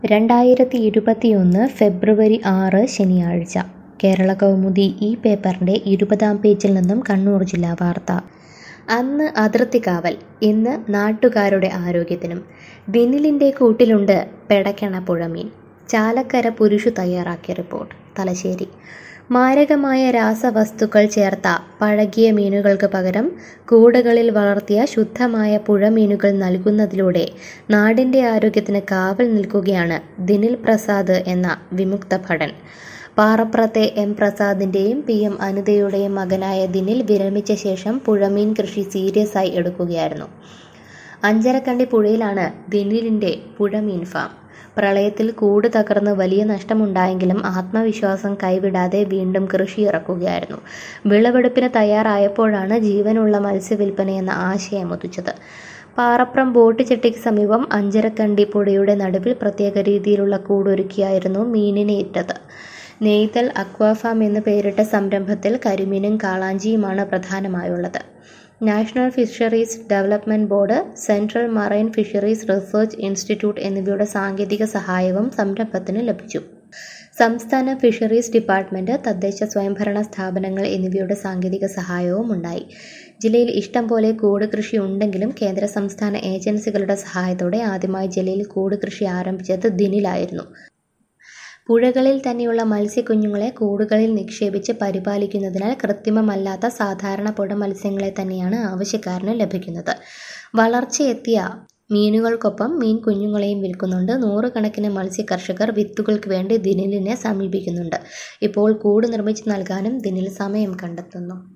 രണ്ടായിരത്തി ഇരുപത്തിയൊന്ന് ഫെബ്രുവരി ആറ് ശനിയാഴ്ച കേരള കൗമുദി ഈ പേപ്പറിൻ്റെ ഇരുപതാം പേജിൽ നിന്നും കണ്ണൂർ ജില്ലാ വാർത്ത അന്ന് അതിർത്തിക്കാവൽ ഇന്ന് നാട്ടുകാരുടെ ആരോഗ്യത്തിനും ദിനിലിൻ്റെ കൂട്ടിലുണ്ട് പെടക്കണ പുഴമീൻ ചാലക്കര പുരുഷു തയ്യാറാക്കിയ റിപ്പോർട്ട് തലശ്ശേരി മാരകമായ രാസവസ്തുക്കൾ ചേർത്ത പഴകിയ മീനുകൾക്ക് പകരം കൂടുകളിൽ വളർത്തിയ ശുദ്ധമായ പുഴമീനുകൾ നൽകുന്നതിലൂടെ നാടിൻ്റെ ആരോഗ്യത്തിന് കാവൽ നിൽക്കുകയാണ് ദിനിൽ പ്രസാദ് എന്ന വിമുക്ത ഭടൻ പാറപ്രത്തെ എം പ്രസാദിൻ്റെയും പി എം അനിതയുടെയും മകനായ ദിനിൽ വിരമിച്ച ശേഷം പുഴമീൻ കൃഷി സീരിയസ് ആയി എടുക്കുകയായിരുന്നു അഞ്ചരക്കണ്ടി പുഴയിലാണ് ദിനിലിൻ്റെ പുഴമീൻ ഫാം പ്രളയത്തിൽ കൂട് തകർന്ന് വലിയ നഷ്ടമുണ്ടായെങ്കിലും ആത്മവിശ്വാസം കൈവിടാതെ വീണ്ടും കൃഷി ഇറക്കുകയായിരുന്നു വിളവെടുപ്പിന് തയ്യാറായപ്പോഴാണ് ജീവനുള്ള മത്സ്യവില്പന എന്ന ആശയം ഉദിച്ചത് പാറപ്രം ബോട്ട് ചെട്ടിക്ക് സമീപം അഞ്ചരക്കണ്ടി പുഴയുടെ നടുവിൽ പ്രത്യേക രീതിയിലുള്ള കൂടൊരുക്കിയായിരുന്നു മീനിനെ ഇട്ടത് നെയ്തൽ അക്വാഫാം എന്ന് പേരിട്ട സംരംഭത്തിൽ കരിമീനും കാളാഞ്ചിയുമാണ് പ്രധാനമായുള്ളത് national fisheries development board central marine fisheries research institute എന്നിവയുടെ സാങ്കേതിക സഹായവും സംരംഭത്തിന് ലഭിച്ചു സംസ്ഥാന ഫിഷറീസ് ഡിപ്പാർട്ട്മെന്റ് തദ്ദേശ സ്വയംഭരണ സ്ഥാപനങ്ങൾ എന്നിവയുടെ സാങ്കേതിക സഹായവും ഉണ്ടായി ജില്ലയിൽ ഇഷ്ടം പോലെ കൂട് കൃഷി ഉണ്ടെങ്കിലും കേന്ദ്ര സംസ്ഥാന ഏജൻസികളുടെ സഹായത്തോടെ ആദ്യമായി ജില്ലയിൽ കൂട് കൃഷി ആരംഭിച്ചത് ദിനിലായിരുന്നു പുഴകളിൽ തന്നെയുള്ള മത്സ്യക്കുഞ്ഞുങ്ങളെ കൂടുകളിൽ നിക്ഷേപിച്ച് പരിപാലിക്കുന്നതിനാൽ കൃത്രിമമല്ലാത്ത സാധാരണ പുഴ മത്സ്യങ്ങളെ തന്നെയാണ് ആവശ്യക്കാരന് ലഭിക്കുന്നത് വളർച്ചയെത്തിയ മീനുകൾക്കൊപ്പം മീൻ കുഞ്ഞുങ്ങളെയും വിൽക്കുന്നുണ്ട് നൂറുകണക്കിന് മത്സ്യ കർഷകർ വിത്തുകൾക്ക് വേണ്ടി ദിനിലിനെ സമീപിക്കുന്നുണ്ട് ഇപ്പോൾ കൂട് നിർമ്മിച്ച് നൽകാനും ദിനിൽ സമയം കണ്ടെത്തുന്നു